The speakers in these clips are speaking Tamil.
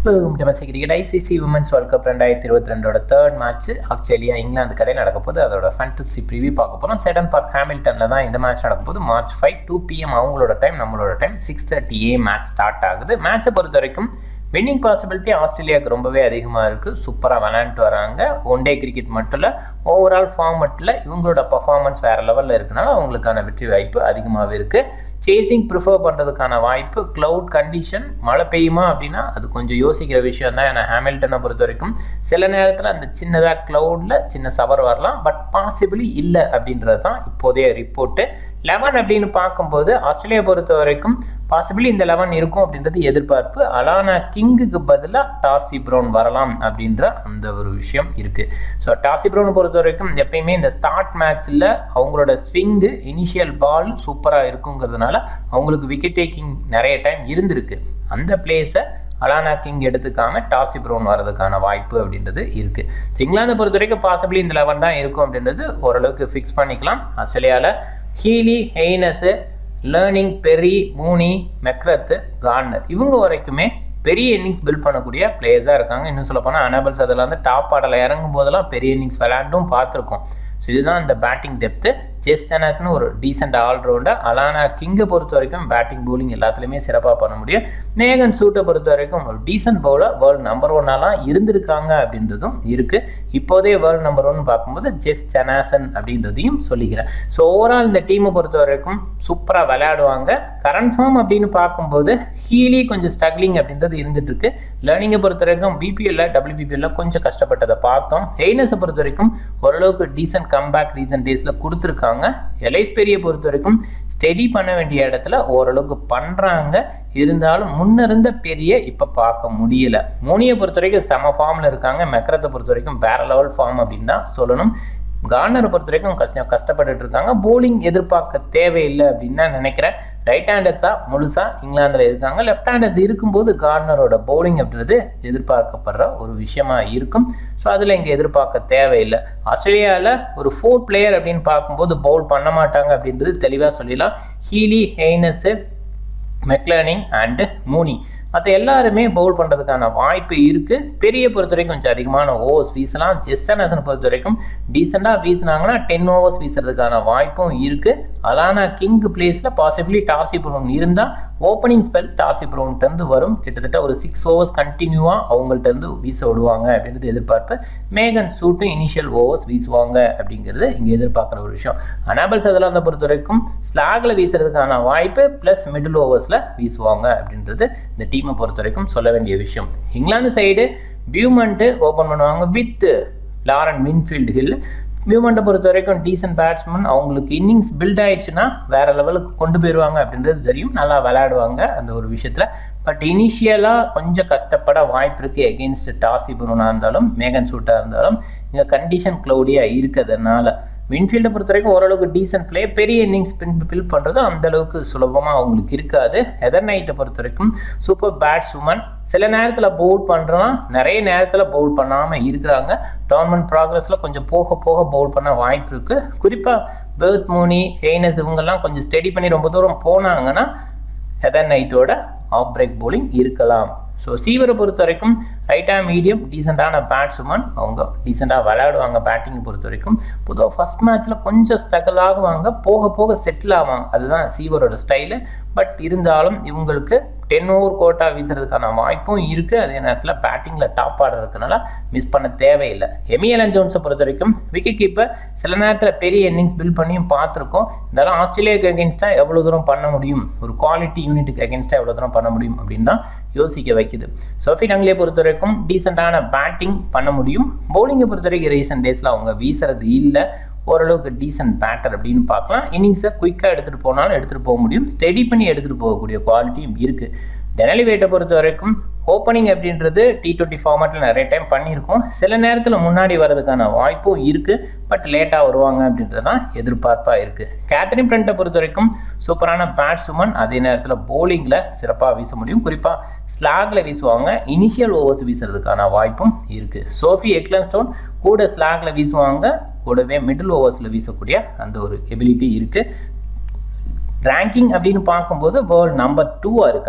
domestic cricket ICC women's world cup ரெண்டாயிரத்தி இருபத்தி ரெண்டோட தேர்ட் மேட்ச் ஆஸ்திரேலியா இங்கிலாந்து கடையில் நடக்க போது அதோட ஃபேண்டசி ப்ரிவியூ பார்க்க போகிறோம் செடன் பார்க் ஹாமில்டனில் தான் இந்த மேட்ச் நடக்க போது மார்ச் ஃபைவ் டூ பிஎம் அவங்களோட டைம் நம்மளோட time six thirty a match start ஆகுது மேட்சை பொறுத்த வரைக்கும் வின்னிங் பாசிபிலிட்டி ஆஸ்திரேலியாவுக்கு ரொம்பவே அதிகமாக இருக்குது சூப்பராக விளையாண்டுட்டு வராங்க ஒன் டே கிரிக்கெட் மட்டும் இல்லை ஓவரால் ஃபார்மெட்டில் இவங்களோட பர்ஃபார்மன்ஸ் வேறு லெவலில் இருக்கனால அவங்களுக்கான வெற்றி வாய்ப்பு அதிகமாகவே இருக்குது சேசிங் ப்ரிஃபர் பண்ணுறதுக்கான வாய்ப்பு க்ளவுட் கண்டிஷன் மழை பெய்யுமா அப்படின்னா அது கொஞ்சம் யோசிக்கிற விஷயம் தான் ஏன்னா ஹேமில்டனை பொறுத்த வரைக்கும் சில நேரத்தில் அந்த சின்னதாக க்ளவுடில் சின்ன சவர் வரலாம் பட் பாசிபிளி இல்லை அப்படின்றது தான் இப்போதைய ரிப்போர்ட்டு லெவன் அப்படின்னு பார்க்கும்போது ஆஸ்திரேலியா பொறுத்த வரைக்கும் பாசிபிளி இந்த லெவன் இருக்கும் அப்படின்றது எதிர்பார்ப்பு அலானா கிங்குக்கு பதிலாக டார்சி ப்ரௌன் வரலாம் அப்படின்ற அந்த ஒரு விஷயம் இருக்குது ஸோ டார்சி ப்ரௌன் பொறுத்த வரைக்கும் எப்பயுமே இந்த ஸ்டார்ட் மேட்ச்சில் அவங்களோட ஸ்விங்கு இனிஷியல் பால் சூப்பராக இருக்குங்கிறதுனால அவங்களுக்கு விக்கெட் டேக்கிங் நிறைய டைம் இருந்திருக்கு அந்த பிளேஸை அலானா கிங் எடுத்துக்காம டார்சி ப்ரௌன் வரதுக்கான வாய்ப்பு அப்படின்றது இருக்கு இங்கிலாந்தை பொறுத்த வரைக்கும் பாசிபிளி இந்த லெவன் தான் இருக்கும் அப்படின்றது ஓரளவுக்கு ஃபிக்ஸ் பண்ணிக்கலாம் ஆஸ்திரேலியாவில் Healy Haynes Lanning Perry Mooney McGrath Garner இவங்க வரைக்குமே பெரிய இன்னிங்ஸ் பில்ட் பண்ணக்கூடிய பிளேயர்ஸாக இருக்காங்க இன்னும் சொல்ல போனால் அனபல்ஸ் அதில் வந்து டாப் ஆடல இறங்கும் போதெல்லாம் பெரிய இன்னிங்ஸ் விளையாண்டும் பார்த்துருக்கோம் ஸோ இதுதான் இந்த பேட்டிங் டெப்த்து ஜெஸ் தனாஸ்னு ஒரு டீசென்ட் ஆல்ரவுண்டர் அலானா கிங்கை பொறுத்த வரைக்கும் பேட்டிங் பவுலிங் எல்லாத்துலேயுமே சிறப்பாக பண்ண முடியும் மேகன் சூட்டை பொறுத்த வரைக்கும் ஒரு டீசென்ட் பவுலர் வேர்ல்டு நம்பர் ஒன்னாலாம் இருந்திருக்காங்க அப்படின்றதும் இருக்குது இப்போதைய வேர்ல்டு நம்பர் ஒன் பார்க்கும்போது ஜெஸ் சனாசன் அப்படின்றதையும் சொல்லிக்கிறேன் ஸோ ஓவரால் இந்த டீமை பொறுத்த வரைக்கும் சூப்பராக விளையாடுவாங்க கரண்ட் ஃபார்ம் அப்படின்னு பார்க்கும்போது ஹீலி கொஞ்சம் ஸ்ட்ரகிளிங் அப்படின்றது இருந்துட்டு இருக்கு லேர்னிங்கை பொறுத்த வரைக்கும் பிபிஎல்ல டபிள்யூபிபிஎல்ல கொஞ்சம் கஷ்டப்பட்டதை பார்த்தோம் ஹெய்னஸை பொறுத்த வரைக்கும் ஓரளவுக்கு டீசென்ட் கம்பேக் ரீசன்ட் டேஸில் கொடுத்துருக்காங்க எலைஸ் பெரிய பொறுத்த வரைக்கும் ஸ்டெடி பண்ண வேண்டிய இடத்துல ஓரளவுக்கு பண்ணுறாங்க இருந்தாலும் முன்னிருந்த பெரிய இப்போ பார்க்க முடியல மோனியை பொறுத்த வரைக்கும் செம ஃபார்மில் இருக்காங்க மெக்கரத்தை பொறுத்த வரைக்கும் வேற லெவல் ஃபார்ம் அப்படின்னு தான் சொல்லணும் கார்னரை பொறுத்த வரைக்கும் கஷ்டம் கஷ்டப்பட்டுட்டு இருக்காங்க போலிங் எதிர்பார்க்க தேவையில்லை அப்படின்னு தான் நினைக்கிறேன் ரைட் ஹேண்டர்ஸாக முழுசாக இங்கிலாந்தில் இருக்காங்க லெஃப்ட் ஹேண்டர்ஸ் இருக்கும்போது கார்னரோட பவுலிங் அப்படின்றது எதிர்பார்க்கப்படுற ஒரு விஷயமா இருக்கும் ஸோ அதில் இங்கே எதிர்பார்க்க தேவையில்லை ஆஸ்திரேலியாவில் ஒரு ஃபோர் பிளேயர் அப்படின்னு பார்க்கும்போது பவுல் பண்ண மாட்டாங்க அப்படின்றது தெளிவாக சொல்லிடலாம் Healy Haynes Meg Lanning and Mooney மற்ற எல்லாருமே பவுல் பண்ணுறதுக்கான வாய்ப்பு இருக்குது பெரிய பொறுத்த வரைக்கும் கொஞ்சம் அதிகமான ஓவர்ஸ் வீசலாம் ஜெஸ்டனசன் பொறுத்த வரைக்கும் டீசெண்டாக வீசினாங்கன்னா டென் ஓவர்ஸ் வீசுறதுக்கான வாய்ப்பும் இருக்குது அலானா கிங் பிளேஸில் பாசிபிளி டார்சி ப்ரௌன் இருந்தால் ஓப்பனிங் ஸ்பெல் டார்சி ப்ரௌன்ட்டேருந்து வரும் கிட்டத்தட்ட ஒரு சிக்ஸ் ஓவர்ஸ் கண்டினியூவாக அவங்கள்ட்ட இருந்து வீச விடுவாங்க அப்படின்றது எதிர்பார்ப்பு மேகன் சூட்டும் இனிஷியல் ஓவர்ஸ் வீசுவாங்க அப்படிங்கிறது இங்கே எதிர்பார்க்குற ஒரு விஷயம் அனாபல்ஸ் அதெல்லாம் பொறுத்த வரைக்கும் ஸ்லாகில் வீசுறதுக்கான வாய்ப்பு ப்ளஸ் மிடில் ஓவர்ஸில் வீசுவாங்க அப்படின்றது இந்த டீமை பொறுத்த வரைக்கும் சொல்ல வேண்டிய விஷயம் இங்கிலாந்து சைடு பியூமண்ட்டு ஓப்பன் பண்ணுவாங்க வித் லாரன் மின்ஃபீல்டு ஹில் வியூமண்ட்டை பொறுத்த வரைக்கும் டீசென்ட் பேட்ஸ்மேன் அவங்களுக்கு இன்னிங்ஸ் பில்ட் ஆயிடுச்சுன்னா வேற லெவலுக்கு கொண்டு போயிடுவாங்க அப்படின்றது தெரியும் நல்லா விளையாடுவாங்க அந்த ஒரு விஷயத்தில் பட் இனிஷியலாக கொஞ்சம் கஷ்டப்பட வாய்ப்பு இருக்குது எகெயின்ஸ்ட் டாசி புருனா இருந்தாலும் மேகன் சூட்டாக இருந்தாலும் இங்கே கண்டிஷன் க்ளௌடியாக இருக்கிறதுனால வின்ஃபீல்டை பொறுத்த வரைக்கும் ஓரளவுக்கு டீசென்ட் பிளே பெரிய இன்னிங்ஸ் பின் பில் பண்ணுறது அந்த அளவுக்கு சுலபமாக அவங்களுக்கு இருக்காது ஹெதர் நைட்டை பொறுத்த வரைக்கும் சூப்பர் பேட்ஸ் உமன் சில நேரத்தில் பவுல் பண்ணுறோம் நிறைய நேரத்தில் பவுல் பண்ணாமல் இருக்கிறாங்க டோர்னமெண்ட் ப்ராக்ரஸில் கொஞ்சம் போக போக பவுல் பண்ண வாய்ப்பு இருக்குது குறிப்பாக பெர்த் மூனி ஹெய்னஸ் இவங்கெல்லாம் கொஞ்சம் ஸ்டடி பண்ணி ரொம்ப தூரம் போனாங்கன்னா ஹெதர் நைட்டோட ஆஃப் பிரேக் பவுலிங் இருக்கலாம் ஸோ சீவரை பொறுத்த வரைக்கும் ரைட்டாக மீடியம் டீசெண்டான பேட்ஸ்மேன் அவங்க டீசெண்டாக விளையாடுவாங்க பேட்டிங் பொறுத்த வரைக்கும் பொதுவாக ஃபஸ்ட் மேட்ச்சில் கொஞ்சம் ஸ்ட்ரகிள் ஆகுவாங்க போக போக செட்டில் ஆவாங்க அதுதான் சீவரோட ஸ்டைலு பட் இருந்தாலும் இவங்களுக்கு டென் ஓவர் கோட்டா வீசுறதுக்கான வாய்ப்பும் இருக்குது அதே நேரத்தில் பேட்டிங்கில் டாப் ஆர்டர் இருக்கனால மிஸ் பண்ண தேவையில்லை எமியலன் ஜோன்ஸை பொறுத்த வரைக்கும் விக்கெட் கீப்பர் சில நேரத்தில் பெரிய இன்னிங்ஸ் பில்ட் பண்ணியும் பார்த்துருக்கோம் இருந்தாலும் ஆஸ்திரேலியாவுக்கு அகேன்ஸ்டாக எவ்வளோ தூரம் பண்ண முடியும் ஒரு குவாலிட்டி யூனிட்டுக்கு அகேன்ஸ்டாக எவ்வளோ தூரம் பண்ண முடியும் அப்படின்னு தான் யோசிக்க வைக்குது சோஃபி டங்லியை பொறுத்த வரைக்கும் டீசெண்டான பேட்டிங் பண்ண முடியும் பவுலிங்கை பொறுத்த வரைக்கும் ரீசெண்ட் டேஸில் அவங்க வீசுறது இல்லை ஓரளவுக்கு டீசென்ட் பேட்டர் அப்படின்னு பார்க்கலாம் இன்னிங்ஸை குயிக்காக எடுத்துகிட்டு போனாலும் எடுத்துகிட்டு போக முடியும் ஸ்டெடி பண்ணி எடுத்துகிட்டு போகக்கூடிய குவாலிட்டியும் இருக்குது டெனலி வெயிட்டை பொறுத்த வரைக்கும் ஓப்பனிங் அப்படின்றது டி டுவெண்ட்டி ஃபார்மேட்டில் நிறைய டைம் பண்ணியிருக்கோம் சில நேரத்தில் முன்னாடி வர்றதுக்கான வாய்ப்பும் இருக்குது பட் லேட்டாக வருவாங்க அப்படின்றது தான் எதிர்பார்ப்பாக இருக்குது கேத்ரின் பிரிண்ட்டை பொறுத்த வரைக்கும் சூப்பரான பேட்ஸ்வுமன் அதே நேரத்தில் போலிங்கில் சிறப்பாக வீச முடியும் குறிப்பாக ஸ்லாக்ல வீசுவாங்க இனிஷியல் ஓவர்ஸ் வீசுறதுக்கான வாய்ப்பும் இருக்குது சோஃபி எக்லன்ஸ்டோன் கூட ஸ்லாக்ல வீசுவாங்க கூடவே மிடில் ஓவர்ஸில் வீசக்கூடிய அந்த ஒரு எபிலிட்டி இருக்குது ரேங்கிங் அப்படின்னு பார்க்கும்போது வேர்ல்டு நம்பர் டூவாக இருக்காங்க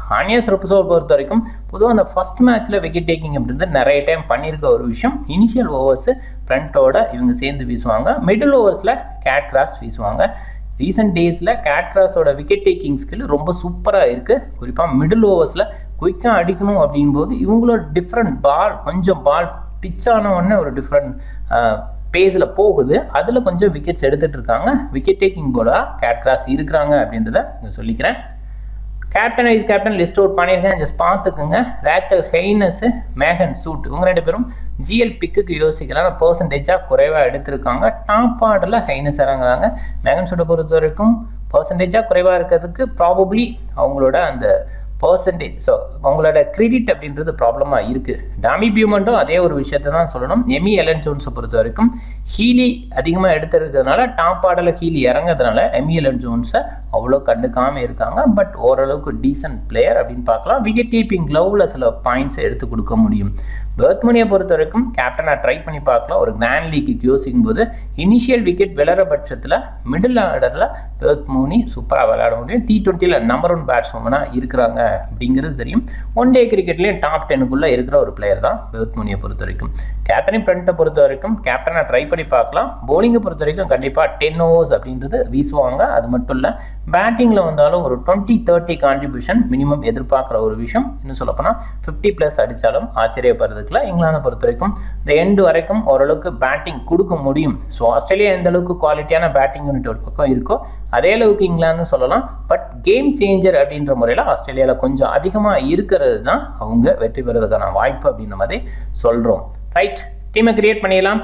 ஆனியஸ் ரொப்பசோர் பொறுத்த வரைக்கும் பொதுவாக அந்த ஃபர்ஸ்ட் மேட்ச்சில் விக்கெட் டேக்கிங் அப்படின்றது நிறைய டைம் பண்ணியிருக்க ஒரு விஷயம் இனிஷியல் ஓவர்ஸ் ஃப்ரண்ட்டோட இவங்க சேர்ந்து வீசுவாங்க மிடில் ஓவர்ஸில் கேட் கிராஸ் வீசுவாங்க ரீசெண்ட் டேஸில் கேட் கிராஸோட விக்கெட் டேக்கிங் ஸ்கில் ரொம்ப சூப்பராக இருக்குது குறிப்பாக மிடில் ஓவர்ஸில் குயிக்காக அடிக்கணும் அப்படிங்கும்போது இவங்களோட டிஃப்ரெண்ட் பால் கொஞ்சம் பால் பிச் ஆன உடனே ஒரு டிஃப்ரெண்ட் பேஸில் போகுது அதில் கொஞ்சம் விக்கெட்ஸ் எடுத்துகிட்டு இருக்காங்க விக்கெட் டேக்கிங் போலாக கேட் கிராஸ் இருக்கிறாங்க அப்படின்றத நான் சொல்லிக்கிறேன் captain vice captain list out பண்ணியிருக்கேன் ஜஸ்ட் பார்த்துக்குங்க ரேச்சல் ஹெய்னஸ் மேகன் சூட் இவங்க ரெண்டு பேரும் ஜிஎல் பிக்குக்கு யோசிக்கலாம் பர்சன்டேஜாக குறைவாக எடுத்திருக்காங்க டாப் ஆர்டரில் ஹைனஸ் இறங்குறாங்க மேகன் சூட்டை பொறுத்த வரைக்கும் பர்சன்டேஜாக குறைவாக இருக்கிறதுக்கு ப்ராபப்ளி அவங்களோட அந்த பர்சன்டேஜ் ஸோ அவங்களோட கிரெடிட் அப்படின்றது ப்ராப்ளமாக இருக்குது டாமி பியூமெண்ட்டும் அதே ஒரு விஷயத்தை தான் சொல்லணும் எமி எலன் ஜோன்ஸை பொறுத்த வரைக்கும் ஹீலி அதிகமாக எடுத்துருக்கிறதுனால டாப் ஆர்டரில் ஹீலி இறங்குறதுனால எமி எலன் ஜோன்ஸை அவ்வளோ கண்டுக்காமல் இருக்காங்க பட் ஓரளவுக்கு டீசன்ட் பிளேயர் அப்படின்னு பார்க்கலாம் விக்கெட் கீப்பிங் க்ளவுவில் சில பாயிண்ட்ஸ் எடுத்து கொடுக்க முடியும் பேர்த்மனியை பொறுத்த வரைக்கும் கேப்டனாக ட்ரை பண்ணி பார்க்கலாம் ஒரு கிராண்ட் லீக்கு யோசிக்கும் போது இனிஷியல் விக்கெட் விளையாட பட்சத்தில் மிடில் ஆர்டரில் பேர்த்மோனி சூப்பராக விளையாட முடியும் டி டுவெண்ட்டியில் நம்பர் ஒன் பேட்ஸ்மேனாக இருக்கிறாங்க அப்படிங்கிறது தெரியும் ஒன் டே கிரிக்கெட்லேயும் டாப் டென்னுக்குள்ளே இருக்கிற ஒரு பிளேயர் தான் பேர்த்மோனியை பொறுத்த வரைக்கும் கேப்டனி ஃப்ரண்ட்டை பொறுத்த வரைக்கும் கேப்டனாக ட்ரை பண்ணி பார்க்கலாம் போலிங்கை பொறுத்த வரைக்கும் கண்டிப்பாக டென் ஓவர்ஸ் அப்படின்றது வீசுவாங்க அது மட்டும் இல்லை பேட்டிங்கில் வந்தாலும் ஒரு டுவெண்ட்டி தேர்ட்டி கான்ட்ரிபியூஷன் மினிமம் எதிர்பார்க்குற ஒரு விஷயம் இன்னும் சொல்லப்போனால் ஃபிஃப்டி ப்ளஸ் அடித்தாலும் ஆச்சரியப்படுறதுக்குல இங்கிலாந்தை பொறுத்த வரைக்கும் இந்த எண்டு வரைக்கும் ஓரளவுக்கு பேட்டிங் கொடுக்க முடியும் ஸோ ஆஸ்திரேலியா எந்த அளவுக்கு குவாலிட்டியான பேட்டிங் யூனிட் ஒரு பக்கம் இருக்கோ அதே அளவுக்கு இங்கிலாந்து சொல்லலாம் பட் கேம் சேஞ்சர் அப்படின்ற முறையில் ஆஸ்திரேலியாவில் கொஞ்சம் அதிகமாக இருக்கிறது தான் அவங்க வெற்றி பெறதுக்கான வாய்ப்பு அப்படின்ற மாதிரி சொல்கிறோம் ரைட் டீமை கிரியேட் பண்ணிடலாம்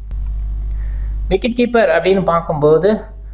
விக்கெட் கீப்பர் அப்படின்னு பார்க்கும்போது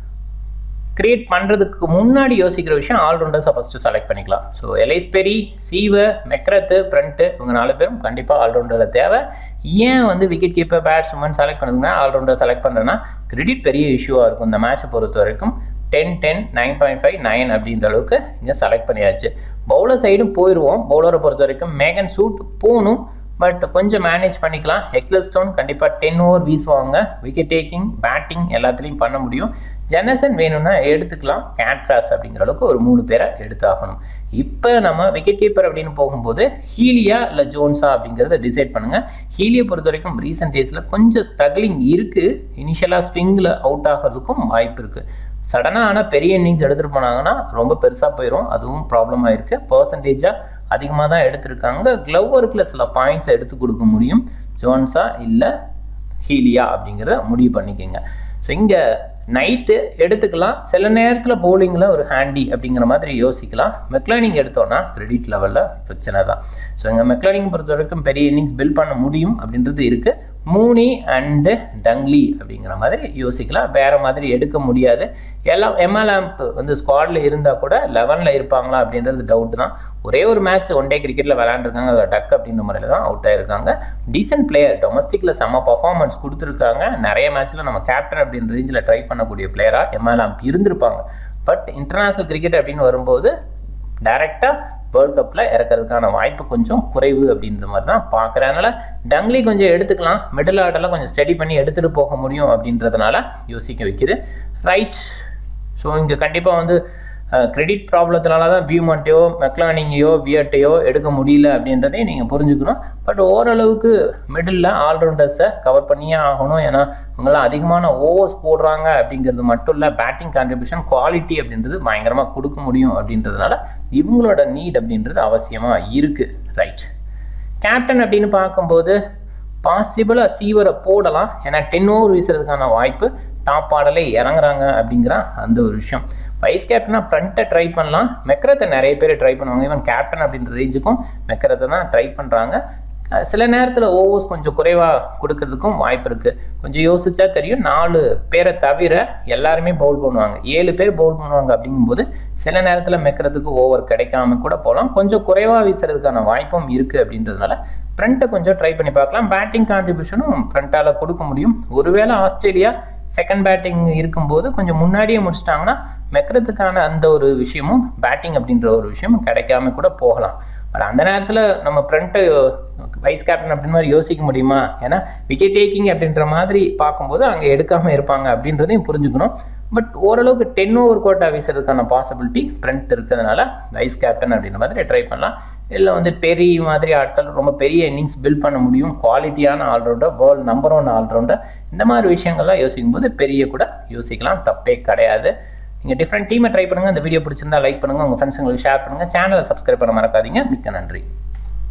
கிரியேட் பண்ணுறதுக்கு முன்னாடி யோசிக்கிற விஷயம் ஆல்ரவுண்டர்ஸை ஃபஸ்ட்டு செலக்ட் பண்ணிக்கலாம் so Ellyse Perry Sciver McGrath Brunt இவங்க நாலு பேரும் கண்டிப்பாக ஆல்ரவுண்டரில் தேவை ஏன் வந்து விக்கெட் கீப்பர் பேட்ஸ்மேன் செலக்ட் பண்ணுதுன்னா ஆல்ரவுண்டர் செலக்ட் பண்ணுறேன்னா கிரெடிட் பெரிய இஷ்யூவாக இருக்கும் இந்த மேட்சை பொறுத்த வரைக்கும் ten ten nine point five nine அப்படின்ற அளவுக்கு இங்கே செலக்ட் பண்ணியாச்சு பவுலர் சைடும் போயிடுவோம் பவுலரை பொறுத்த வரைக்கும் மேகன் சூட் போகணும் பட் கொஞ்சம் மேனேஜ் பண்ணிக்கலாம் ஹெக்லஸ்டோன் கண்டிப்பாக டென் ஓவர் வீசுவாங்க விக்கெட் டேக்கிங் பேட்டிங் எல்லாத்துலேயும் பண்ண முடியும் ஜெனசன் வேணும்னா எடுத்துக்கலாம் கேட் கிராஸ் அப்படிங்கிற அளவுக்கு ஒரு மூணு பேரை எடுத்தாகணும் இப்போ நம்ம விக்கெட் கீப்பர் அப்படின்னு போகும்போது ஹீலியா இல்லை ஜோன்ஸா அப்படிங்கிறத டிசைட் பண்ணுங்கள் ஹீலியை பொறுத்த வரைக்கும் ரீசெண்ட் டேஸில் கொஞ்சம் ஸ்ட்ரகிளிங் இருக்குது இனிஷியலாக ஸ்விங்கில் அவுட் ஆகிறதுக்கும் வாய்ப்பு இருக்குது சடனாக ஆனால் பெரிய இன்னிங்ஸ் எடுத்துகிட்டு போனாங்கன்னா ரொம்ப பெருசாக போயிடும் அதுவும் ப்ராப்ளம் ஆயிருக்கு பர்சன்டேஜாக அதிகமாக தான் எடுத்திருக்காங்க க்ளவ் ஒர்க்கில் சில பாயிண்ட்ஸ் எடுத்து கொடுக்க முடியும் ஜோன்ஸா இல்லை ஹீலியா அப்படிங்கிறத முடிவு பண்ணிக்கோங்க ஸோ இங்கே நைட்டு எடுத்துக்கலாம் சில நேரத்தில் போலிங்கில் ஒரு ஹேண்டி அப்படிங்கிற மாதிரி யோசிக்கலாம் மெக்லானிங் எடுத்தோன்னா கிரெடிட் லெவலில் பிரச்சனை தான் ஸோ இங்கே மெக்லானிங் பொறுத்த வரைக்கும் பெரிய இன்னிங்ஸ் பில்ட் பண்ண முடியும் அப்படின்றது இருக்குது மூனி அண்டு டங்லி அப்படிங்கிற மாதிரி யோசிக்கலாம் வேறு மாதிரி எடுக்க முடியாது எல்லாம் எம்எல்ஆம்ப் வந்து ஸ்குவாடில் இருந்தால் கூட லெவனில் இருப்பாங்களா அப்படின்றது டவுட் தான் ஒரே ஒரு மேட்ச் ஒன் டே கிரிக்கெட்டில் விளையாண்டுருக்காங்க அதை டக் அப்படின்ற முறையில் தான் அவுட் ஆயிருக்காங்க டீசென்ட் பிளேயர் டொமஸ்டிக்கில் செம்ம பர்ஃபார்மன்ஸ் கொடுத்துருக்காங்க நிறைய மேட்ச்சில் நம்ம கேப்டன் அப்படின்ற ரேஞ்சில் ட்ரை பண்ணக்கூடிய பிளேயராக எம்எல்ஆம்ப் இருந்திருப்பாங்க பட் இன்டர்நேஷ்னல் கிரிக்கெட் அப்படின்னு வரும்போது டைரெக்டாக வேர்ல்ட் கப்பில் இறக்கிறதுக்கான வாய்ப்பு கொஞ்சம் குறைவு அப்படின்ற மாதிரி தான் பார்க்குறேன் அதனால் டங்லி கொஞ்சம் எடுத்துக்கலாம் மிடில் ஆர்டரில் கொஞ்சம் ஸ்டடி பண்ணி எடுத்துகிட்டு போக முடியும் அப்படின்றதுனால யோசிக்க வைக்குது ரைட் ஸோ இங்கே கண்டிப்பாக வந்து கிரெடிட் ப்ராப்ளத்தினால தான் பியூமண்ட்டையோ மெக்லானிங்கையோ வியட்டையோ எடுக்க முடியல அப்படின்றதையும் நீங்கள் புரிஞ்சுக்கணும் பட் ஓரளவுக்கு மிடில் ஆல்ரவுண்டர்ஸை கவர் பண்ணியே ஆகணும் ஏன்னா இவங்களாம் அதிகமான ஓவர்ஸ் போடுறாங்க அப்படிங்கிறது மட்டும் இல்லை பேட்டிங் கான்ட்ரிபியூஷன் குவாலிட்டி அப்படின்றது பயங்கரமாக கொடுக்க முடியும் அப்படின்றதுனால இவங்களோட நீட் அப்படின்றது அவசியமாக இருக்குது ரைட் கேப்டன் அப்படின்னு பார்க்கும்போது பாசிபிளாக சீவரை போடலாம் ஏன்னா டென் ஓவர் வீசுறதுக்கான வாய்ப்பு டாப் ஆடலே இறங்குறாங்க அப்படிங்கிற அந்த ஒரு விஷயம் வைஸ் கேப்டனாக ஃப்ரண்ட்டை ட்ரை பண்ணலாம் மெக்கரத்தை நிறைய பேர் ட்ரை பண்ணுவாங்க ஈவன் கேப்டன் அப்படின்ற ரேஞ்சுக்கும் மெக்கரத்தை தான் ட்ரை பண்ணுறாங்க சில நேரத்தில் ஓவர்ஸ் கொஞ்சம் குறைவாக கொடுக்கறதுக்கும் வாய்ப்பு இருக்குது கொஞ்சம் யோசிச்சா தெரியும் நாலு பேரை தவிர எல்லாருமே பவுல் பண்ணுவாங்க ஏழு பேர் பவுல் பண்ணுவாங்க அப்படிங்கும்போது சில நேரத்தில் மெக்கிறதுக்கு ஓவர் கிடைக்காம கூட போகலாம் கொஞ்சம் குறைவாக வீசுறதுக்கான வாய்ப்பும் இருக்குது அப்படின்றதுனால ஃப்ரண்ட்டை கொஞ்சம் ட்ரை பண்ணி பார்க்கலாம் பேட்டிங் கான்ட்ரிபியூஷனும் ஃப்ரண்ட்டால் கொடுக்க முடியும் ஒருவேளை ஆஸ்திரேலியா செகண்ட் பேட்டிங் இருக்கும்போது கொஞ்சம் முன்னாடியே முடிச்சிட்டாங்கன்னா மெக்கிறதுக்கான அந்த ஒரு விஷயமும் பேட்டிங் அப்படின்ற ஒரு விஷயமும் கிடைக்காம கூட போகலாம் பட் அந்த நேரத்தில் நம்ம ஃப்ரண்ட்டு வைஸ் கேப்டன் அப்படின்னு மாதிரி யோசிக்க முடியுமா ஏன்னா விக்கெட் டேக்கிங் அப்படின்ற மாதிரி பார்க்கும்போது அங்கே எடுக்காமல் இருப்பாங்க அப்படின்றதையும் புரிஞ்சுக்கணும் பட் ஓரளவுக்கு டென் ஓவர் கோட்டா வீசுறதுக்கான பாசிபிலிட்டி ஃப்ரண்ட் இருக்கிறதுனால வைஸ் கேப்டன் அப்படின்ற மாதிரி ட்ரை பண்ணலாம் இல்லை வந்து பெரிய மாதிரி ஆட்கள் ரொம்ப பெரிய இன்னிங்ஸ் பில்ட் பண்ண முடியும் குவாலிட்டியான allrounder world number one allrounder இந்த மாதிரி விஷயங்கள்லாம் யோசிக்கும் போது பெரிய கூட யோசிக்கலாம் தப்பே கிடையாது நீங்கள் டிஃப்ரெண்ட் டீமை ட்ரை பண்ணுங்கள் இந்த வீடியோ பிடிச்சிருந்தா லைக் பண்ணுங்கள் உங்கள் ஃப்ரெண்ட்ஸுங்களுக்கு ஷேர் பண்ணுங்கள் சேனலை சப்ஸ்கிரைப் பண்ண மறக்காதீங்க மிக்க நன்றி